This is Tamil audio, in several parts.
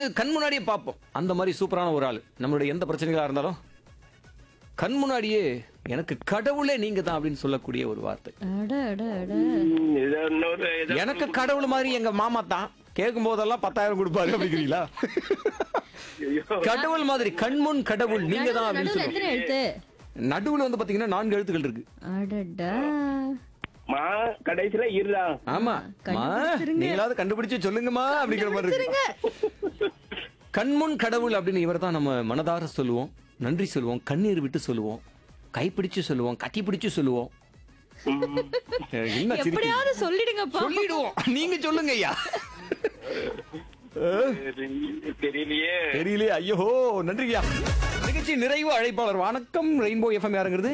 கண் முன்னாடியே பார்ப்போம் அந்த மாதிரி சூப்பரான ஒரு ஆள் நம்மளுடைய எந்த பிரச்சனைகளா இருந்தாலும் கண் முன்னாடியே எனக்கு கடவுளே நீங்க தான் அப்படின்னு சொல்லக்கூடிய ஒரு வார்த்தை அட அட அட ம், இது இன்னொரு இது- எனக்கு கடவுள் மாதிரி எங்க மாமா தான் கேட்கும் போதெல்லாம் பத்தாயிரம் கொடுப்பாரு அப்படிங்கிறீங்களா ஐயோ. கடவுள் மாதிரி கண்முன் கடவுள் நீங்க தான் அப்படின்னு நடுவுல சொல்லுவோம் எத்தனை எழுத்து நடுவுல வந்து பாத்தீங்கன்னா நான்கு எழுத்துக்கள் இருக்கு அடடா மா கடைசியில இருடா ஆமா மா, கண்டுபிடிச்சிருங்க. நீங்களாவது கண்டுபிடிச்சு சொல்லுங்கம்மா அப்படிங்கிற மாதிரி இருக்கு கண்முன் கடவுள் அப்படின்னு இவர் தான் நம்ம மனதார சொல்லுவோம் நன்றி சொல்லுவோம் கண்ணீர் விட்டு சொல்லுவோம் கைப்பிடிச்சு சொல்லுவோம் கட்டி பிடிச்சு சொல்லுவோம் ம். என்ன சிரிக்கிறீங்க? எப்படியாவது சொல்லிடுங்கப்பா சொல்லிடுவோம் நீங்க சொல்லுங்க ஐயா தெரி- தெரியலையே தெரியலையே ஐயோ நன்றியா நிகழ்ச்சி நிறைவு அழைப்பாளர் வணக்கம் ரெயின்போ எஃப்எம் யாருங்கிறது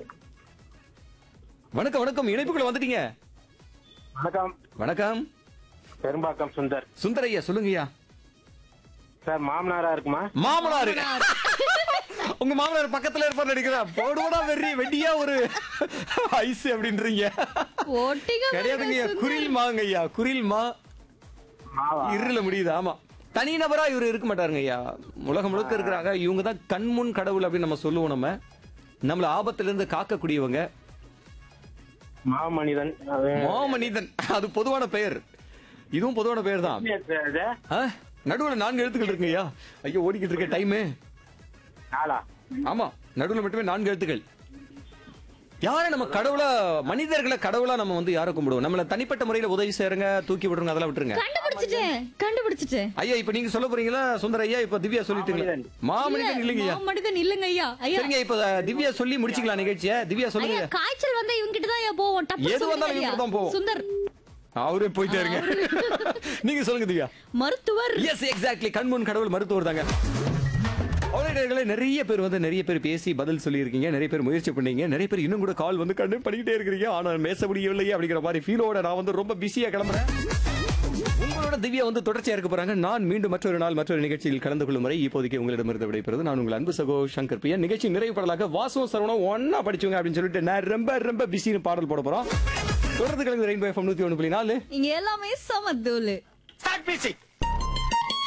வணக்கம் வணக்கம் இணைப்புக்குள்ள வந்துட்டீங்க வணக்கம் வணக்கம் பெரும்பாக்கம் சுந்தர் சுந்தரையா சொல்லுங்கய்யா சார் மாமனாரா இருக்குமா மாமனாரு உங்க மாமனார் பக்கத்துல இருப்பார் நினைக்கிறா போடுவடா வெறி வெட்டியா ஒரு ஐஸ் அப்படின்றீங்க ஓட்டிங்க கிடையாதுங்க குரில் மாங்க ஐயா குரில் மா மாவா இருல முடியுது ஆமா தனிநபரா இவர் இருக்க மாட்டாருங்க ஐயா உலகம் முழுக்க இருக்கிறாங்க இவங்க தான் கண்முன் கடவுள் அப்படின்னு நம்ம சொல்லுவோம் நம்ம நம்மள ஆபத்துல இருந்து காக்கக்கூடியவங்க மாமனிதன் அது மாமனிதன் அது பொதுவான பெயர் இதுவும் பொதுவான பெயர் தான் இது ஆ? நடுவுல நான்கு எழுத்துக்கள் இருக்குங்க ஐயா ஐயோ ஓடிக்கிட்டு இருக்க டைமு நாளா ஆமா நடுவுல மட்டுமே நான்கு எழுத்துக்கள் யாரை நம்ம கடவுளா மனிதர்களை கடவுளா நம்ம வந்து யாரை கும்பிடுவோம் நம்மள தனிப்பட்ட முறையில உதவி செய்யறங்க தூக்கி விடுறங்க அதெல்லாம் விட்டுருங்க கண்டுபிடிச்சிட்டேன் கண்டுபிடிச்சிட்டேன் ஐயா இப்ப நீங்க சொல்ல போறீங்களா சுந்தர ஐயா இப்ப திவ்யா சொல்லிட்டீங்க மாமனிதன். மாமனிதன் இல்லைங்க ஐயா மனிதன் இல்லங்க ஐயா ஐயா சரிங்க இப்ப அஹ், திவ்யா சொல்லி முடிச்சுக்கலாம் நிகழ்ச்சிய திவ்யா சொல்லுங்க ஐயா காய்ச்சல் வந்தா இவங்க கிட்ட தான் ஐயா போவோம் டப்பு எது வந்தாலும் சொல்லுங்க இவங்க ஐயா. தான் போவோம். சுந்தர் அவரே போயிட்டே இருங்க நீங்க சொல்லுங்க திவ்யா மருத்துவர் எஸ் எக்ஸாக்ட்லி கண்முன் கடவுள் மருத்துவர் தாங்க அவர்களே நிறைய பேர் வந்து நிறைய பேர் பேசி பதில் சொல்லியிருக்கீங்க நிறைய பேர் முயற்சி பண்ணீங்க நிறைய பேர் இன்னும் கூட கால் வந்து கண்டு பண்ணிக்கிட்டே இருக்கிறீங்க ஆனா பேச முடியவில்லையே அப்படிங்கிற மாதிரி ஃபீலோட நான் வந்து ரொம்ப பிஸியா கிளம்புறேன் உங்களோட திவ்யா வந்து தொடர்ச்சியா இருக்க போறாங்க நான் மீண்டும் மற்றொரு நாள் மற்றொரு நிகழ்ச்சியில் கலந்து கொள்ளும் வரை இப்போதைக்கு உங்களிடமிருந்து விடைபெறுவது நான் உங்கள் அன்பு சகோ சங்கர் பிரியா நிகழ்ச்சி நிறைவு பாடலாக வாசம் சரவணம் ஒன்னா படிச்சுங்க அப்படின்னு சொல்லிட்டு நான் ரொம்ப ரொம்ப பிஸின்னு பாடல் போட போறோம் தொடர்ந்து கலந்து ரெயின்போ எஃப்எம் நூத்தி ஒன்று புள்ளி நாலு இங்க எல்லாமே சமத்தூளு ஸ்டார்ட் மியூசிக்